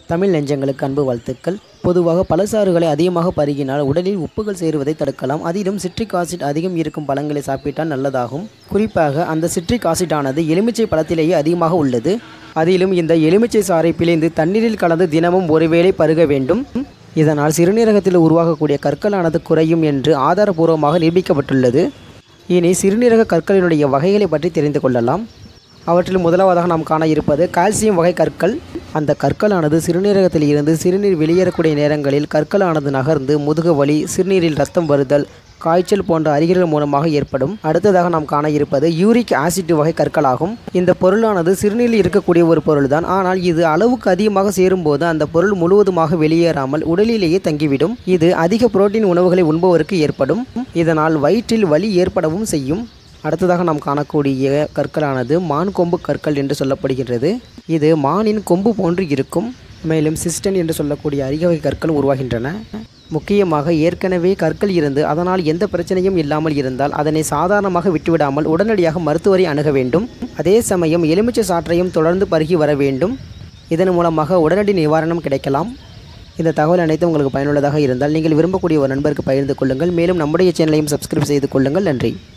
தமிழ் நெஞ்சங்களுக்கு அன்பு வாழ்த்துக்கள் பொதுவாக பழச்சாறுகளை அதிகமாக பருகினால் உடலில் உப்புகள் சேருவதை தடுக்கலாம் அதிலும் சிட்ரிக் ஆசிட் அதிகம் இருக்கும் பழங்களை சாப்பிட்டால் நல்லதாகும் குறிப்பாக அந்த சிட்ரிக் ஆசிட்டானது எலுமிச்சை பழத்திலேயே அதிகமாக உள்ளது அதிலும் இந்த எலுமிச்சை சாறை பிழிந்து தண்ணீரில் கலந்து தினமும் ஒருவேளை பருக வேண்டும் இதனால் சிறுநீரகத்தில் உருவாகக்கூடிய கற்களானது குறையும் என்று ஆதாரபூர்வமாக நிரூபிக்கப்பட்டுள்ளது இனி சிறுநீரக கற்களினுடைய வகைகளை பற்றி தெரிந்து கொள்ளலாம் அவற்றில் முதலாவதாக நாம் காண இருப்பது கால்சியம் வகை கற்கள் அந்த கற்களானது சிறுநீரகத்தில் இருந்து சிறுநீர் வெளியேறக்கூடிய நேரங்களில் கற்களானது நகர்ந்து முதுகு வலி சிறுநீரில் ரத்தம் வருதல் காய்ச்சல் போன்ற அறிகுறிகள் மூலமாக ஏற்படும் அடுத்ததாக நாம் காண இருப்பது யூரிக் ஆசிட் வகை கற்களாகும் இந்த பொருளானது சிறுநீரில் இருக்கக்கூடிய ஒரு பொருள்தான் ஆனால் இது அளவுக்கு அதிகமாக சேரும்போது அந்த பொருள் முழுவதுமாக வெளியேறாமல் உடலிலேயே தங்கிவிடும் இது அதிக புரோட்டீன் உணவுகளை உண்பவருக்கு ஏற்படும் இதனால் வயிற்றில் வலி ஏற்படவும் செய்யும் அடுத்ததாக நாம் காணக்கூடிய கற்களானது மான் கொம்பு கற்கள் என்று சொல்லப்படுகின்றது இது மானின் கொம்பு போன்று இருக்கும் மேலும் சிஸ்டன் என்று சொல்லக்கூடிய அரிகவகை கற்கள் உருவாகின்றன முக்கியமாக ஏற்கனவே கற்கள் இருந்து அதனால் எந்த பிரச்சனையும் இல்லாமல் இருந்தால் அதனை சாதாரணமாக விட்டுவிடாமல் உடனடியாக மருத்துவரை அணுக வேண்டும் அதே சமயம் எலுமிச்சை சாற்றையும் தொடர்ந்து பருகி வர வேண்டும் இதன் மூலமாக உடனடி நிவாரணம் கிடைக்கலாம் இந்த தகவல் அனைத்தும் உங்களுக்கு பயனுள்ளதாக இருந்தால் நீங்கள் விரும்பக்கூடிய ஒரு நண்பருக்கு பகிர்ந்து கொள்ளுங்கள் மேலும் நம்முடைய சேனலையும் சப்ஸ்கிரைப் செய்து கொள்ளுங்கள் நன்றி